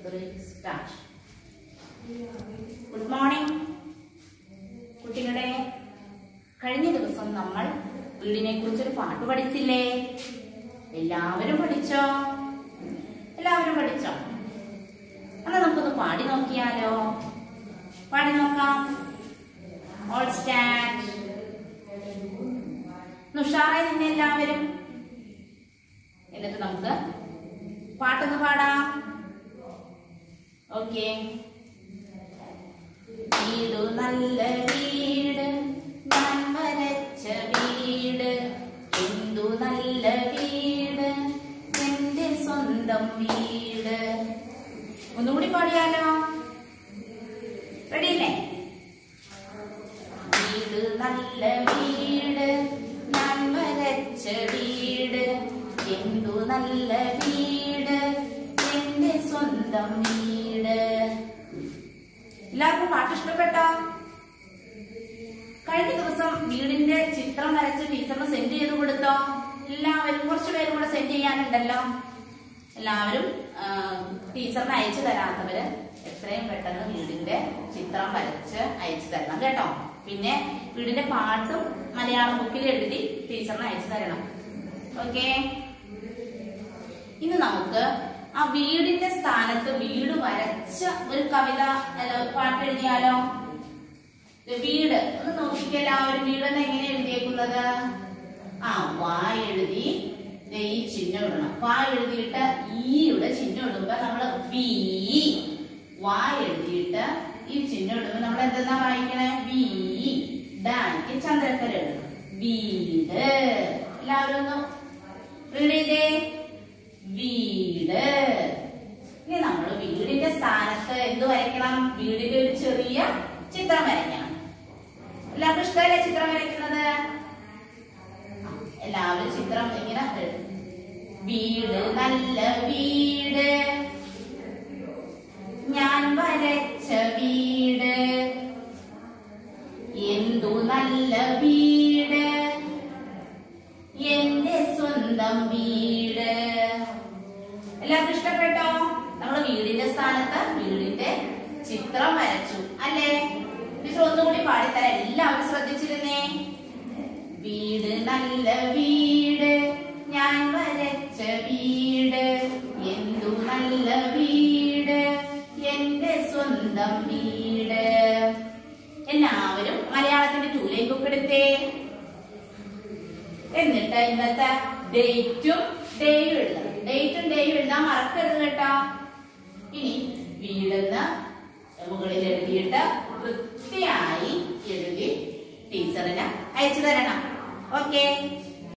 Three start good morning കുട്ടികളെ കഴിഞ്ഞ ദിവസം നമ്മൾ വീടിനെ കുറിച്ചൊരു പാട്ട് പഠിച്ചില്ലേ എല്ലാവരും പഠിച്ചോ എല്ലാവരും പഠിച്ചോ എന്നാ നമുക്കൊന്ന് പാടി നോക്കിയാലോ പാടി നോക്കാം ഓൾ സ്റ്റാൻഡ് ഉഷാറായി നിന്നെ എല്ലാവരും എന്നിട്ട് നമുക്ക് പാട്ടൊന്ന് പാടാം ഓക്കെ വീടു നല്ല വീട് ഞാൻ വരച്ച വീട് എന്തു നല്ല വീട് എന്റെ സ്വന്തം വീട് ഒന്നുകൂടി പാടിയാലോ റെഡിയല്ലേ വീട് നല്ല വീട് ഞാൻ വരച്ച വീട് എന്തു നല്ല വീട് എന്റെ സ്വന്തം വീട് എല്ലാവർക്കും പാട്ട് ഇഷ്ടപ്പെട്ടോ കഴിഞ്ഞ ദിവസം വീടിന്റെ ചിത്രം വരച്ച് ടീച്ചറിന് സെൻഡ് ചെയ്ത് കൊടുത്തോ എല്ലാവരും കുറച്ച് പേരും കൂടെ സെൻഡ് ചെയ്യാനുണ്ടല്ലോ എല്ലാവരും ആ, ടീച്ചറിന് അയച്ചു തരാത്തവര് എത്രയും പെട്ടെന്ന് വീടിന്റെ ചിത്രം വരച്ച് അയച്ചു തരണം കേട്ടോ പിന്നെ വീടിന്റെ പാട്ടും മലയാളം ബുക്കിൽ എഴുതി ടീച്ചറിന് അയച്ചു തരണം ഓക്കെ ഇന്ന് നമുക്ക് ആ വീടിന്റെ സ്ഥാനത്ത് വീട് വരച്ച ഒരു കവിത അല്ല പാട്ട് എഴുതിയാലോ ഇത് വീട് ഒന്ന് നോക്കിക്കേ എല്ലാവരും വീടെന്ന് എങ്ങനെ എഴുതിയേക്കുന്നത് ആ വാ എഴുതി ദേ ഈ ചിഹ്നം ഇടണം വാ എഴുതിയിട്ട് ഈയുടെ ചിഹ്നം ഇടുമ്പോ നമ്മള് വി വാ എഴുതിയിട്ട് ഈ ചിഹ്നം ഇടുമ്പോ നമ്മൾ എന്തെന്നാ വായിക്കണേ വി ഡാനിക്ക് ചന്ദ്രക്കര എഴുതണം വീട് എല്ലാവരും ഒന്ന് റീഡ് ചെയ്തേ വീട് ഇനി നമ്മൾ വീടിന്റെ സ്ഥാനത്ത് എന്ത് വരയ്ക്കണം വീടിന്റെ ഒരു ചെറിയ ചിത്രം വരയ്ക്കണം എല്ലാവർക്കും ഇഷ്ടമല്ലേ ചിത്രം വരയ്ക്കുന്നത് ആ, എല്ലാവരും ചിത്രം ഇങ്ങനെ എഴുതും. വീട് നല്ല വീട് ഞാൻ വരച്ച വീട് എന്തു നല്ല വീട് എന്റെ സ്വന്തം വീട് എല്ലാവർക്കും ഇഷ്ടപ്പെട്ടോ നമ്മൾ വീടിന്റെ സ്ഥാനത്ത് വീടിന്റെ ചിത്രം വരച്ചു അല്ലേ ടീച്ചർ ഒന്നുകൂടി പാടിത്തരാം എല്ലാവരും ശ്രദ്ധിച്ചിരുന്നേ വീട് നല്ല വീട് ഞാൻ വരച്ച വീട് എന്തു നല്ല വീട് എന്റെ സ്വന്തം വീട് എല്ലാവരും മലയാളത്തിന്റെ ടൂലേക്ക് ഒക്കെ എടുത്തേ എന്നിട്ട് ഇന്നത്തെ ഡേറ്റും ഡേയും എഴുതണം ഡേറ്റും ഡേയും എഴുതാൻ മറക്കരുത് കേട്ടോ ഇനി വീടെന്ന് മുകളിൽ എഴുതിയിട്ട് വൃത്തിയായി എഴുതി ടീച്ചറിന് അയച്ചു തരണം ഓക്കെ